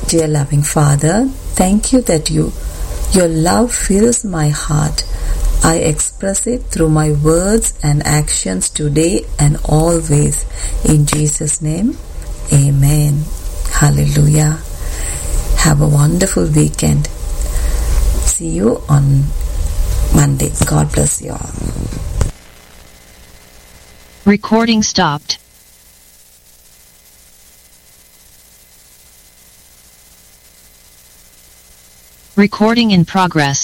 Dear loving Father, thank you that you your love fills my heart. I express it through my words and actions today and always. In Jesus' name, Amen. Hallelujah. Have a wonderful weekend. See you on Monday. God bless you all. Recording stopped. Recording in progress.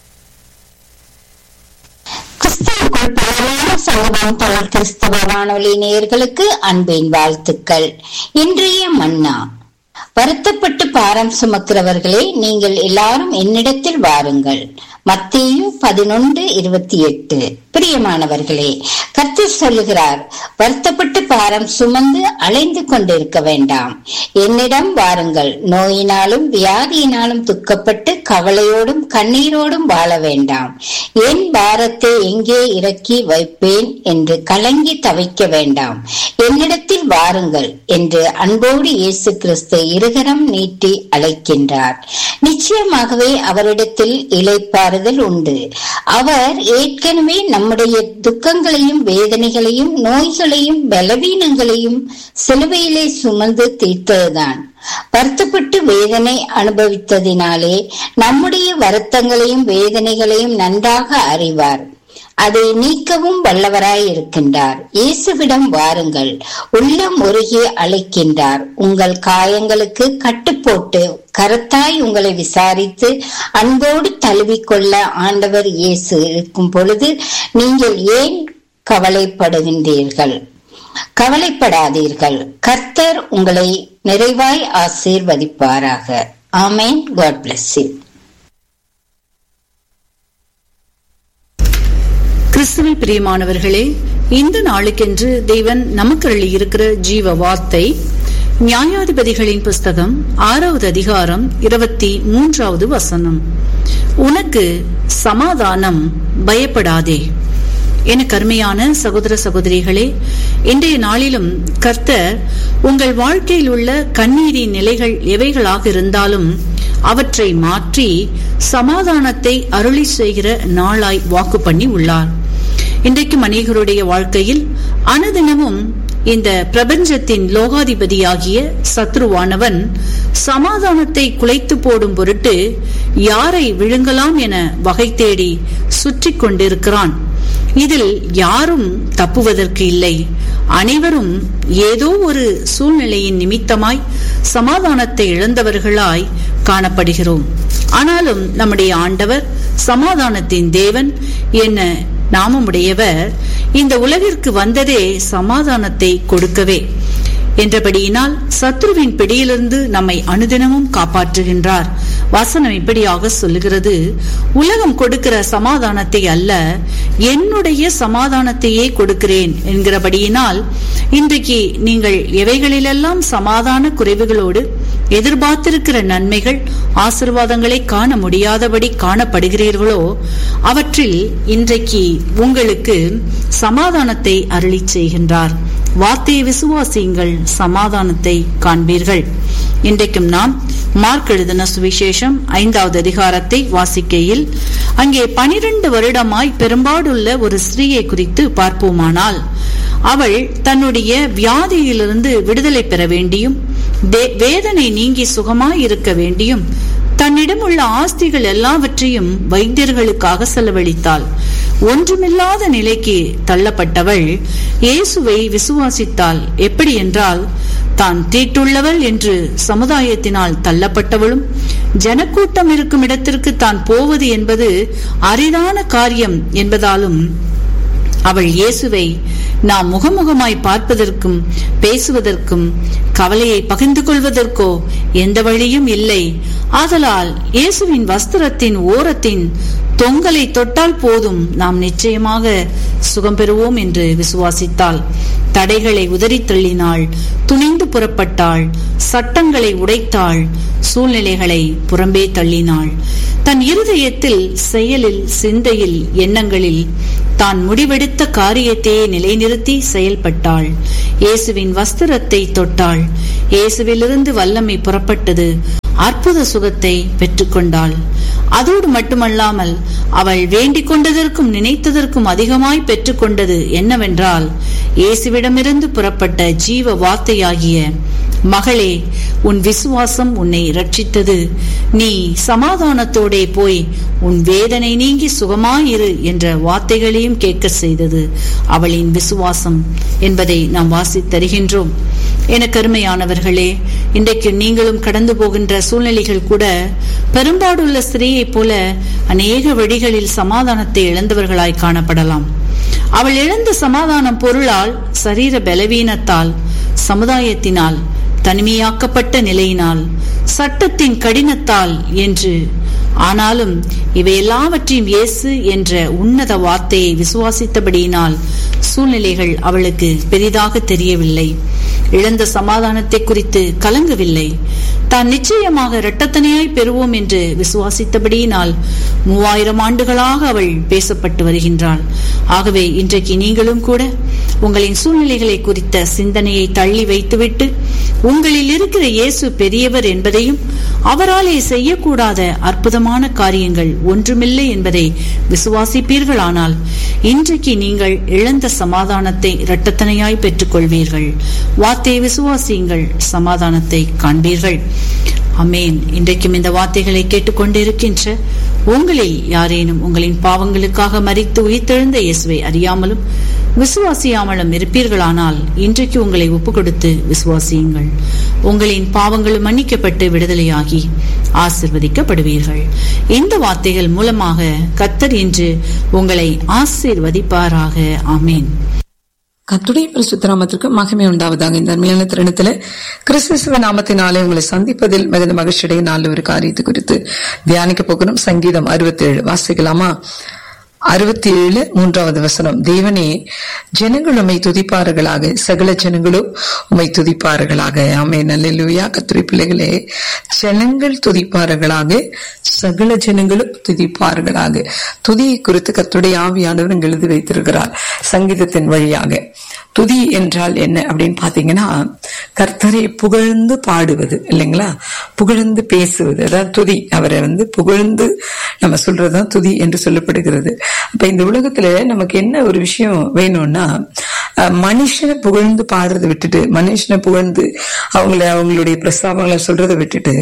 கிறிஸ்துவுக்குள் பலமான சமூகம் தமிழ் கிறிஸ்தவ வானொலி நேயர்களுக்கு அன்பின் வாழ்த்துக்கள் இன்றைய மன்னா வருத்தப்பட்டு பாரம் சுமக்கிறவர்களே நீங்கள் எல்லாரும் என்னிடத்தில் வாருங்கள் மத்தேயு பதினொன்று இருபத்தி எட்டு பிரியமானவர்களே கர்த்தர் சொல்லுகிறார் வருத்தப்பட்டு பாரம் சுமந்து அலைந்து கொண்டிருக்க வேண்டாம் என்னிடம் வாருங்கள் நோயினாலும் வியாதியினாலும் துக்கப்பட்டு கவலையோடும் கண்ணீரோடும் வாழ வேண்டாம் என் பாரத்தை எங்கே இறக்கி வைப்பேன் என்று கலங்கி தவிக்க வேண்டாம் என்னிடத்தில் வாருங்கள் என்று அன்போடு இயேசு கிறிஸ்து இருகரம் நீட்டி அழைக்கின்றார் நிச்சயமாகவே அவரிடத்தில் இலைப்பாறுதல் உண்டு அவர் ஏற்கனவே நம்முடைய துக்கங்களையும் வேதனைகளையும் நோய்களையும் பலவீனங்களையும் சிலுவையிலே சுமந்து தீர்த்ததுதான் வருத்தப்பட்டு வேதனை அனுபவித்ததினாலே நம்முடைய வருத்தங்களையும் வேதனைகளையும் நன்றாக அறிவார் அதை நீக்கவும் வல்லவராய் இருக்கின்றார் இயேசுவிடம் வாருங்கள் உள்ளம் உருகி அழைக்கின்றார் உங்கள் காயங்களுக்கு கட்டுப்போட்டு கருத்தாய் உங்களை விசாரித்து அன்போடு தழுவிக்கொள்ள ஆண்டவர் இயேசு இருக்கும் பொழுது நீங்கள் ஏன் கவலைப்படுகின்றீர்கள் கவலைப்படாதீர்கள் கர்த்தர் உங்களை நிறைவாய் ஆசீர்வதிப்பாராக ஆமேன் காட் பிளஸ் யூ கிறிஸ்துவில் பிரியமானவர்களே இந்த நாளுக்கென்று தேவன் நமக்கு அள்ளி இருக்கிற ஜீவ வார்த்தை நியாயாதிபதிகளின் புஸ்தகம் ஆறாவது அதிகாரம் இருபத்தி மூன்றாவது வசனம் உனக்கு சமாதானம் பயப்படாதே எனக்கு அருமையான சகோதர சகோதரிகளே இன்றைய நாளிலும் கர்த்தர் உங்கள் வாழ்க்கையில் உள்ள கண்ணீரின் நிலைகள் எவைகளாக இருந்தாலும் அவற்றை மாற்றி சமாதானத்தை அருளி செய்கிற நாளாய் வாக்கு பண்ணி உள்ளார் இன்றைக்கு அநேகருடைய வாழ்க்கையில் அனுதினமும் இந்த பிரபஞ்சத்தின் லோகாதிபதியாகிய சத்ருவானவன் சமாதானத்தை குலைத்து போடும் பொருட்டு யாரை விழுங்கலாம் என வகை தேடி சுற்றி கொண்டிருக்கிறான் இதில் யாரும் தப்புவதற்கு இல்லை அனைவரும் ஏதோ ஒரு சூழ்நிலையின் நிமித்தமாய் சமாதானத்தை இழந்தவர்களாய் காணப்படுகிறோம் ஆனாலும் நம்முடைய ஆண்டவர் சமாதானத்தின் தேவன் என்ன நாமமுடையவர் இந்த உலகிற்கு வந்ததே சமாதானத்தை கொடுக்கவே என்றபடியினால் சத்ருவின் பிடியிலிருந்து நம்மை அனுதினமும் காப்பாற்றுகின்றார் வசனம் இப்படியாக சொல்லுகிறது உலகம் கொடுக்கிற சமாதானத்தை அல்ல என்னுடைய சமாதானத்தையே கொடுக்கிறேன் என்கிறபடியினால் இன்றைக்கு நீங்கள் எவைகளிலெல்லாம் சமாதான குறைவுகளோடு எதிர்பார்த்திருக்கிற நன்மைகள் ஆசிர்வாதங்களை காண முடியாதபடி காணப்படுகிறீர்களோ அவற்றில் இன்றைக்கு உங்களுக்கு சமாதானத்தை அருளி செய்கின்றார் வார்த்தையை விசுவாசியுங்கள் சமாதானத்தை காண்பீர்கள் இன்றைக்கும் நாம் மார்க் எழுதின சுவிசேஷம் ஐந்தாவது அதிகாரத்தை வாசிக்கையில் அங்கே பனிரெண்டு வருடமாய் பெரும்பாடுள்ள ஒரு ஸ்திரீயை குறித்து பார்ப்போமானால் அவள் தன்னுடைய வியாதியிலிருந்து விடுதலை பெற வேண்டியும் வேதனை நீங்கி சுகமாய் இருக்க வேண்டியும் தன்னிடம் உள்ள ஆஸ்திகள் எல்லாவற்றையும் வைத்தியர்களுக்காக செலவழித்தாள் ஒன்றுமில்லாத நிலைக்கு தள்ளப்பட்டவள் இயேசுவை விசுவாசித்தாள் எப்படி என்றால் தான் தீட்டுள்ளவள் என்று சமுதாயத்தினால் தள்ளப்பட்டவளும் ஜனக்கூட்டம் இருக்கும் இடத்திற்கு தான் போவது என்பது அரிதான காரியம் என்பதாலும் அவள் இயேசுவை நாம் முகமுகமாய் பார்ப்பதற்கும் பேசுவதற்கும் கவலையை பகிர்ந்து கொள்வதற்கோ எந்த வழியும் இல்லை ஆதலால் இயேசுவின் வஸ்திரத்தின் ஓரத்தின் தொங்கலை தொட்டால் போதும் நாம் நிச்சயமாக சுகம் பெறுவோம் என்று விசுவாசித்தாள் தடைகளை உதறி தள்ளினாள் துணிந்து புறப்பட்டாள் சட்டங்களை உடைத்தாள் சூழ்நிலைகளை புறம்பே தள்ளினாள் தன் இருதயத்தில் செயலில் சிந்தையில் எண்ணங்களில் தான் முடிவெடுத்த காரியத்தையே நிலைநிறுத்தி செயல்பட்டாள் இயேசுவின் வஸ்திரத்தை தொட்டாள் இயேசுவிலிருந்து வல்லமை புறப்பட்டது அற்புத சுகத்தை பெற்றுக்கொண்டாள் அதோடு மட்டுமல்லாமல் அவள் வேண்டிக் கொண்டதற்கும் நினைத்ததற்கும் அதிகமாய் பெற்றுக்கொண்டது என்னவென்றால் இயேசுவிடமிருந்து புறப்பட்ட ஜீவ வார்த்தையாகிய மகளே உன் விசுவாசம் உன்னை ரட்சித்தது நீ சமாதானத்தோடே போய் உன் வேதனை நீங்கி சுகமாயிரு என்ற வார்த்தைகளையும் கேட்க செய்தது அவளின் விசுவாசம் என்பதை நாம் வாசித்தருகின்றோம் என கருமையானவர்களே இன்றைக்கு நீங்களும் கடந்து போகின்ற சூழ்நிலைகள் கூட பெரும்பாடுள்ள ஸ்திரீயைப் போல அநேக வழிகளில் சமாதானத்தை இழந்தவர்களாய் காணப்படலாம் அவள் இழந்த சமாதானம் பொருளால் சரீர பலவீனத்தால் சமுதாயத்தினால் தனிமையாக்கப்பட்ட நிலையினால் சட்டத்தின் கடினத்தால் என்று ஆனாலும் இவை எல்லாவற்றையும் இயேசு என்ற உன்னத வார்த்தையை விசுவாசித்தபடியினால் சூழ்நிலைகள் அவளுக்கு பெரிதாக தெரியவில்லை இழந்த சமாதானத்தை குறித்து கலங்கவில்லை தான் நிச்சயமாக இரட்டத்தனையாய் பெறுவோம் என்று விசுவாசித்தபடியினால் மூவாயிரம் ஆண்டுகளாக அவள் பேசப்பட்டு வருகின்றாள் ஆகவே இன்றைக்கு நீங்களும் கூட உங்களின் சூழ்நிலைகளை குறித்த சிந்தனையை தள்ளி வைத்துவிட்டு உங்களில் இருக்கிற இயேசு பெரியவர் என்பதையும் அவராலே செய்யக்கூடாத அற்புதமான காரியங்கள் ஒன்றுமில்லை என்பதை விசுவாசிப்பீர்களானால் இன்றைக்கு நீங்கள் இழந்த சமாதானத்தை இரட்டத்தனையாய் பெற்றுக் கொள்வீர்கள் வார்த்தையை விசுவாசியுங்கள் சமாதானத்தை காண்பீர்கள் அமேன் இன்றைக்கும் இந்த வார்த்தைகளை கேட்டுக்கொண்டிருக்கின்ற உங்களில் யாரேனும் உங்களின் பாவங்களுக்காக மறித்து உயிர்த்தெழுந்த இயேசுவை அறியாமலும் விசுவாசியாமலும் இருப்பீர்களானால் இன்றைக்கு உங்களை ஒப்புக் கொடுத்து விசுவாசியுங்கள் உங்களின் பாவங்களும் மன்னிக்கப்பட்டு விடுதலையாகி ஆசிர்வதிக்கப்படுவீர்கள் இந்த வார்த்தைகள் மூலமாக கத்தர் இன்று உங்களை ஆசீர்வதிப்பாராக ஆமேன் கத்துடைய பரிசுத்தராமத்திற்கு மகிமை உண்டாவதாக இந்த அருமையான தருணத்துல கிறிஸ்துவ நாமத்தினாலே உங்களை சந்திப்பதில் மிகுந்த மகிழ்ச்சியுடைய நாலு ஒரு காரியத்தை குறித்து தியானிக்க போகிறோம் சங்கீதம் அறுபத்தி ஏழு வாசிக்கலாமா அறுபத்தி ஏழு மூன்றாவது வசனம் தேவனே ஜனங்கள் உம்மை துதிப்பார்களாக சகல ஜனங்களும் உம்மை துதிப்பார்களாக ஆமே நல்லூயா கத்துரை பிள்ளைகளே ஜனங்கள் துதிப்பார்களாக சகல ஜனங்களும் துதிப்பார்களாக துதியை குறித்து கத்துடைய ஆவியானவர் இங்கு எழுதி வைத்திருக்கிறார் சங்கீதத்தின் வழியாக துதி என்றால் என்ன அப்படின்னு பாத்தீங்கன்னா கர்த்தரை புகழ்ந்து பாடுவது இல்லைங்களா புகழ்ந்து பேசுவது அதாவது துதி அவரை வந்து புகழ்ந்து நம்ம சொல்றதுதான் துதி என்று சொல்லப்படுகிறது அப்ப இந்த உலகத்துல நமக்கு என்ன ஒரு விஷயம் வேணும்னா மனுஷனை புகழ்ந்து பாடுறதை விட்டுட்டு மனுஷனை புகழ்ந்து அவங்கள அவங்களுடைய பிரஸ்தாபங்களை சொல்றதை விட்டுட்டு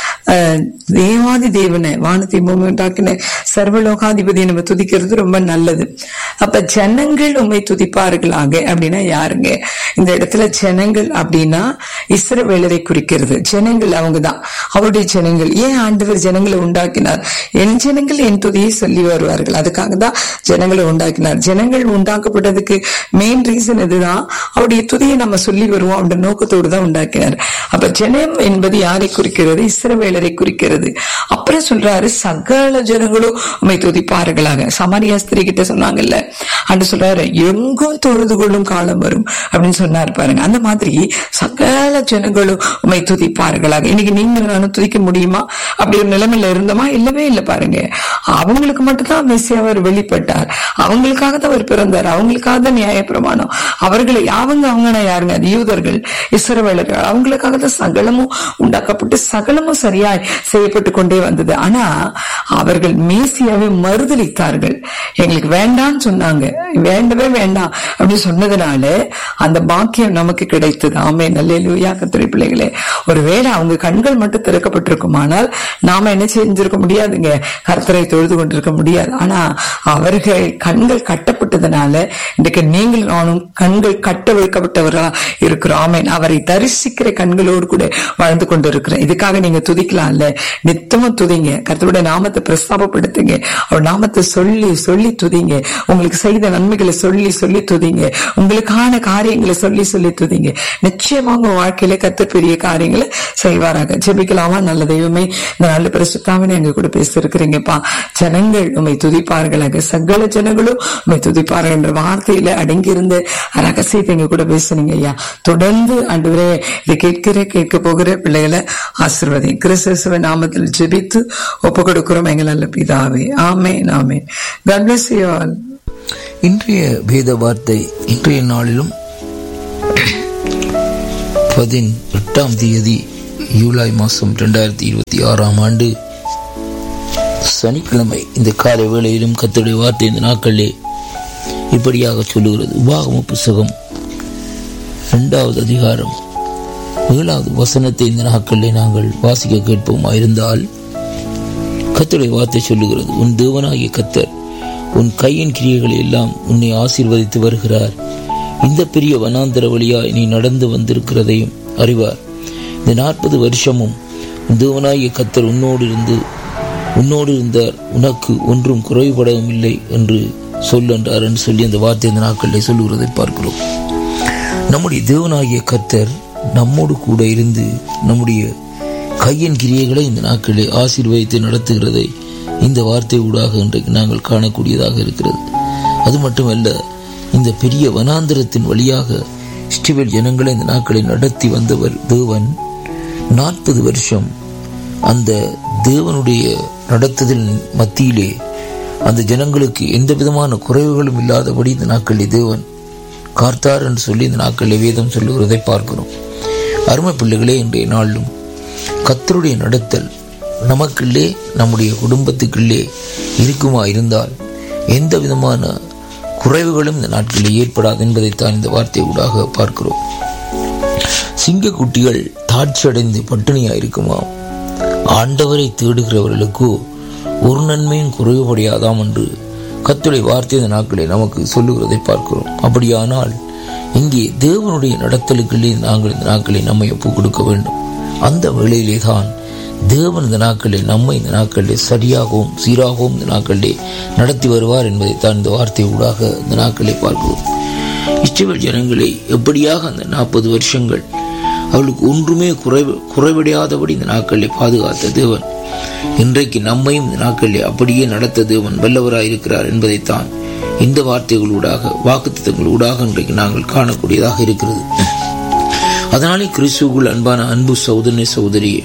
தேவாதி தேவனை வானத்தை உண்டாக்கின சர்வலோகாதிபதியை நம்ம துதிக்கிறது ரொம்ப நல்லது அப்ப ஜனங்கள் உண்மை துதிப்பார்களாக அப்படின்னா யாருங்க இந்த இடத்துல ஜனங்கள் அப்படின்னா இஸ்ரவேலரை குறிக்கிறது ஜனங்கள் அவங்கதான் அவருடைய ஜனங்கள் ஏன் ஆண்டவர் ஜனங்களை உண்டாக்கினார் என் ஜனங்கள் என் துதியை சொல்லி வருவார்கள் அதுக்காக தான் ஜனங்களை உண்டாக்கினார் ஜனங்கள் உண்டாக்கப்பட்டதுக்கு மெயின் ரீசன் இதுதான் அவருடைய துதியை நம்ம சொல்லி வருவோம் அப்படின்ற நோக்கத்தோடு தான் உண்டாக்கினார் அப்ப ஜனம் என்பது யாரை குறிக்கிறது இஸ்ரவேலரை குறிக்கிறது அப்புறம் சொல்றாரு சகல ஜனங்களும் உண்மை துதிப்பார்களாக சமாரியா ஸ்திரி கிட்ட சொன்னாங்கல்ல அன்று சொல்றாரு எங்கும் தொழுது கொள்ளும் காலம் வரும் அப்படின்னு சொன்னார் பாருங்க அந்த மாதிரி சகல ஜனங்களும் உண்மை துதிப்பார்களாக இன்னைக்கு நீங்க நானும் துதிக்க முடியுமா அப்படி ஒரு நிலைமையில இருந்தோமா இல்லவே இல்லை பாருங்க அவங்களுக்கு மட்டும்தான் மெஸ்ஸியாவர் வெளிப்பட்டார் அவங்களுக்காக தான் அவர் பிறந்தார் அவங்களுக்காக தான் நியாய பிரமாணம் அவர்களை அவங்க அவங்க யாருங்க அது யூதர்கள் இஸ்ரவேலர்கள் அவங்களுக்காக தான் சகலமும் உண்டாக்கப்பட்டு சகலமும் சரியாய் செய்யப்பட்டு கொண்டே வந்தது ஆனா அவர்கள் மேசியாவை மறுதளித்தார்கள் எங்களுக்கு வேண்டாம்னு சொன்னாங்க வேண்டவே வேண்டாம் அப்படின்னு சொன்னதுனால அந்த பாக்கியம் நமக்கு கிடைத்தது ஆமே நல்ல லூயா கத்திரி பிள்ளைகளே ஒருவேளை அவங்க கண்கள் மட்டும் திறக்கப்பட்டிருக்குமானால் நாம என்ன செஞ்சிருக்க முடியாதுங்க கர்த்தரை தொழுது கொண்டிருக்க முடியாது ஆனா அவர்கள் கண்கள் கட்டப்பட்டதுனால இன்றைக்கு நீங்கள் நானும் கண்கள் கட்ட வைக்கப்பட்டவரா இருக்கிறோம் ஆமேன் அவரை தரிசிக்கிற கண்களோடு கூட வாழ்ந்து கொண்டு இருக்கிறேன் இதுக்காக நீங்க துதிக்கலாம்ல நித்தமும் துதிங்க கர்த்தருடைய நாமத்தை பிரஸ்தாபப்படுத்துங்க அவர் நாமத்தை சொல்லி சொல்லி துதிங்க உங்களுக்கு செய்த நன்மைகளை சொல்லி சொல்லி துதிங்க உங்களுக்கான காரியங்களை சொல்லி சொல்லி துதிங்க நிச்சயமா உங்க வாழ்க்கையில கத்த பெரிய காரியங்களை செய்வாராக ஜெபிக்கலாமா நல்ல தெய்வமே இந்த நல்ல பிரசுத்தாவினை எங்க கூட பேசிருக்கிறீங்கப்பா ஜனங்கள் உண்மை துதிப்பார்களாக சகல ஜனங்களும் உண்மை துதிப்பார்கள் என்ற வார்த்தையில அடங்கியிருந்த ரகசியத்தை எங்க கூட பேசுனீங்க ஐயா தொடர்ந்து ஆண்டவரே இதை கேட்கிற கேட்க போகிற பிள்ளைகளை ஆசிர்வதி கிறிஸ்துவ நாமத்தில் ஜெபித்து ஒப்பு கொடுக்கிறோம் எங்கள் நல்ல பிதாவே ஆமே ஆமே God bless you all. இன்றைய வேத வார்த்தை இன்றைய நாளிலும் பதினெட்டாம் தேதி ஜூலை மாதம் ரெண்டாயிரத்தி இருபத்தி ஆறாம் ஆண்டு சனிக்கிழமை இந்த காலை வேளையிலும் கத்தருடைய வார்த்தை இந்த நாட்களிலே இப்படியாக சொல்லுகிறது உபாகம புஸ்தகம் இரண்டாவது அதிகாரம் ஏழாவது வசனத்தை இந்த நாட்களிலே நாங்கள் வாசிக்க கேட்போமா இருந்தால் கத்தருடைய வார்த்தை சொல்லுகிறது உன் தேவனாகிய கத்தர் உன் கையின் கிரியைகளை எல்லாம் உன்னை ஆசீர்வதித்து வருகிறார் இந்த பெரிய வனாந்தர வழியாய் நீ நடந்து வந்திருக்கிறதையும் அறிவார் இந்த நாற்பது வருஷமும் உன் தேவனாகிய கத்தர் உன்னோடு இருந்து உன்னோடு இருந்தார் உனக்கு ஒன்றும் குறைபடவும் இல்லை என்று சொல்லென்றார் என்று சொல்லி அந்த வார்த்தை இந்த நாட்களில் சொல்லுகிறதை பார்க்கிறோம் நம்முடைய தேவனாகிய கத்தர் நம்மோடு கூட இருந்து நம்முடைய கையின் கிரியைகளை இந்த நாட்களிலே ஆசீர்வதித்து நடத்துகிறதை இந்த வார்த்தை ஊடாக இன்றைக்கு நாங்கள் காணக்கூடியதாக இருக்கிறது அது மட்டுமல்ல இந்த பெரிய வனாந்திரத்தின் வழியாக இஸ்ரவேல் ஜனங்களை இந்த நாட்களை நடத்தி வந்தவர் தேவன் நாற்பது வருஷம் அந்த தேவனுடைய நடத்துதல் மத்தியிலே அந்த ஜனங்களுக்கு எந்த விதமான குறைவுகளும் இல்லாதபடி இந்த நாட்களில் தேவன் கார்த்தார் என்று சொல்லி இந்த நாட்களில் வேதம் சொல்லுகிறதை பார்க்கிறோம் அருமை பிள்ளைகளே இன்றைய நாளிலும் கத்தருடைய நடத்தல் நமக்குள்ளே நம்முடைய குடும்பத்துக்குள்ளே இருக்குமா இருந்தால் எந்த விதமான குறைவுகளும் இந்த நாட்களில் ஏற்படாது என்பதைத்தான் இந்த வார்த்தை ஊடாக பார்க்கிறோம் சிங்கக்குட்டிகள் தாட்சியடைந்து பட்டினியாக இருக்குமா ஆண்டவரை தேடுகிறவர்களுக்கு ஒரு நன்மையும் குறைவுபடையாதாம் என்று கத்துடைய வார்த்தை இந்த நாட்களை நமக்கு சொல்லுகிறதை பார்க்கிறோம் அப்படியானால் இங்கே தேவனுடைய நடத்தலுக்குள்ளே நாங்கள் இந்த நாட்களை நம்மை ஒப்புக் கொடுக்க வேண்டும் அந்த வேளையிலே தான் தேவன் இந்த நாட்களில் நம்மை இந்த நாட்களில் சரியாகவும் சீராகவும் இந்த நாட்களிலே நடத்தி வருவார் என்பதை தான் இந்த வார்த்தை ஊடாக இந்த நாட்களை பார்க்கிறோம் இஸ்ரவேல் ஜனங்களை எப்படியாக அந்த நாற்பது வருஷங்கள் அவளுக்கு ஒன்றுமே குறைவு குறைவடையாதபடி இந்த நாட்களில் பாதுகாத்த தேவன் இன்றைக்கு நம்மையும் இந்த நாட்களில் அப்படியே நடத்த தேவன் வல்லவராயிருக்கிறார் என்பதைத்தான் இந்த வார்த்தைகளூடாக வாக்குத்தங்களூடாக இன்றைக்கு நாங்கள் காணக்கூடியதாக இருக்கிறது அதனாலே கிறிஸ்துக்குள் அன்பான அன்பு சகோதரனே சகோதரியே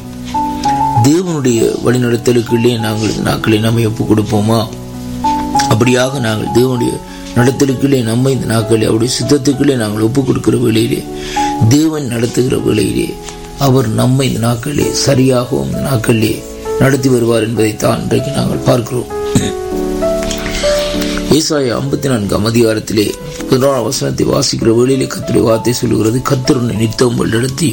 தேவனுடைய வழிநடத்தலுக்குள்ளே நாங்கள் இந்த நாட்களை நம்மை ஒப்புக் கொடுப்போமா அப்படியாக நாங்கள் தேவனுடைய நடத்தலுக்குள்ளே நம்மை இந்த நாட்களை அவருடைய சித்தத்துக்குள்ளே நாங்கள் ஒப்புக் கொடுக்கிற வேளையிலே தேவன் நடத்துகிற வேளையிலே அவர் நம்மை இந்த நாட்களிலே சரியாகவும் இந்த நாட்களிலே நடத்தி வருவார் என்பதைத்தான் இன்றைக்கு நாங்கள் பார்க்கிறோம் ஏசாய ஐம்பத்தி நான்காம் அதிகாரத்திலே பதினோராம் வசனத்தை வாசிக்கிற வேளையிலே கத்துடைய வார்த்தை சொல்லுகிறது கத்தருனை நித்தம் நடத்தி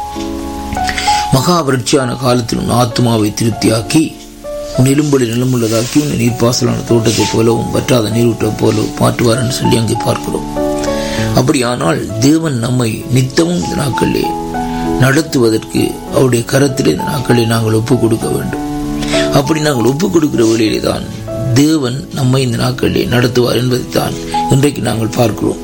மகாவிரட்சியான காலத்தில் உன் ஆத்மாவை திருப்தியாக்கி உன் எலும்பொலி நிலமுள்ளதாக்கி உன் நீர்ப்பாசலான தோட்டத்தைப் போலவும் வற்றாத நீரூட்டம் போலவும் மாற்றுவார் என்று சொல்லி அங்கே பார்க்கிறோம் அப்படியானால் தேவன் நம்மை நித்தமும் இந்த நாட்களிலே நடத்துவதற்கு அவருடைய கரத்திலே இந்த நாட்களை நாங்கள் ஒப்புக் கொடுக்க வேண்டும் அப்படி நாங்கள் ஒப்புக் கொடுக்கிற வழியிலே தான் தேவன் நம்மை இந்த நாட்களிலே நடத்துவார் என்பதைத்தான் இன்றைக்கு நாங்கள் பார்க்கிறோம்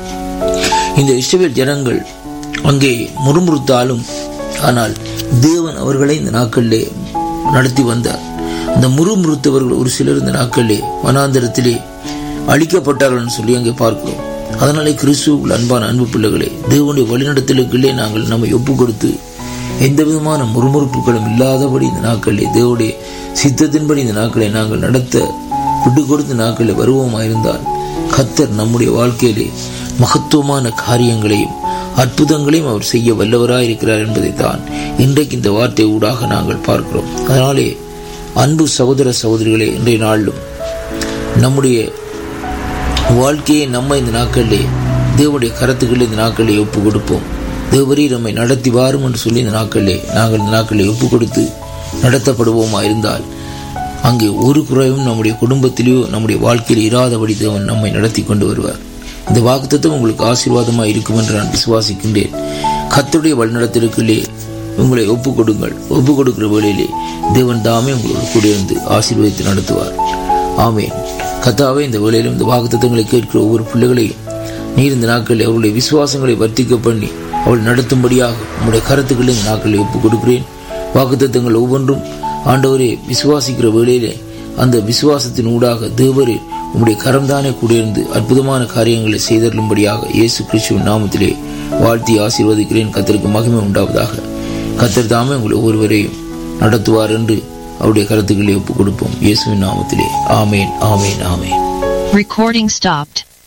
இந்த இஸ்ரவேல் ஜனங்கள் அங்கே முறுமுறுத்தாலும் ஆனால் தேவன் அவர்களை இந்த நாட்களிலே நடத்தி வந்தார் அந்த முறுமுறுத்தவர்கள் ஒரு சிலர் இந்த நாட்களிலே வனாந்தரத்திலே அழிக்கப்பட்டார்கள் சொல்லி அங்கே பார்க்கிறோம் அதனாலே கிறிஸ்துவுக்குள் அன்பான அன்பு பிள்ளைகளே தேவனுடைய வழிநடத்தலுக்குள்ளே நாங்கள் நம்மை ஒப்புக் கொடுத்து எந்த விதமான முறுமுறுப்புகளும் இல்லாதபடி இந்த நாட்களிலே தேவனுடைய சித்தத்தின்படி இந்த நாட்களை நாங்கள் நடத்த விட்டு கொடுத்த நாட்களில் வருவோமாயிருந்தால் கத்தர் நம்முடைய வாழ்க்கையிலே மகத்துவமான காரியங்களையும் அற்புதங்களையும் அவர் செய்ய வல்லவராய் இருக்கிறார் என்பதை தான் இன்றைக்கு இந்த வார்த்தை ஊடாக நாங்கள் பார்க்கிறோம் அதனாலே அன்பு சகோதர சகோதரிகளே இன்றைய நாளிலும் நம்முடைய வாழ்க்கையை நம்ம இந்த நாட்களிலே தேவனுடைய கரத்துக்களில் இந்த நாட்களிலே ஒப்பு கொடுப்போம் தேவரீ நம்மை நடத்தி வாரும் என்று சொல்லி இந்த நாட்களிலே நாங்கள் இந்த நாட்களிலே ஒப்பு கொடுத்து நடத்தப்படுவோமா இருந்தால் அங்கே ஒரு குறைவும் நம்முடைய குடும்பத்திலேயோ நம்முடைய வாழ்க்கையில் இராதபடி தேவன் நம்மை நடத்தி கொண்டு வருவார் இந்த வாக்குத்தத்தம் உங்களுக்கு ஆசீர்வாதமாக இருக்கும் என்று நான் விசுவாசிக்கின்றேன் கத்துடைய வழிநடத்தலுக்குள்ளே உங்களை ஒப்புக் கொடுங்கள் ஒப்புக் கொடுக்கிற வேளையிலே தேவன் தாமே உங்களோடு கூட இருந்து ஆசீர்வதித்து நடத்துவார் ஆமேன் கத்தாவே இந்த வேளையிலும் இந்த வாக்குத்தத்தங்களை கேட்கிற ஒவ்வொரு பிள்ளைகளையும் நீர் இந்த நாட்களில் அவருடைய விசுவாசங்களை வர்த்திக்க பண்ணி அவள் நடத்தும்படியாக உங்களுடைய கருத்துக்களை இந்த நாட்களில் ஒப்புக் கொடுக்கிறேன் வாக்குத்தத்தங்கள் ஒவ்வொன்றும் ஆண்டவரே விசுவாசிக்கிற வேளையிலே அந்த விசுவாசத்தின் ஊடாக தேவரே உம்முடைய கரம்தானே கூடியிருந்து அற்புதமான காரியங்களை செய்தருளும்படியாக இயேசு கிறிஸ்துவின் நாமத்திலே வாழ்த்தி ஆசீர்வதிக்கிறேன் கத்தருக்கு மகிமை உண்டாவதாக கத்தர் தாமே உங்களை ஒவ்வொருவரையும் நடத்துவார் என்று அவருடைய கருத்துக்களை ஒப்புக் கொடுப்போம் இயேசுவின் நாமத்திலே ஆமேன் ஆமேன் ஆமேன் Recording stopped.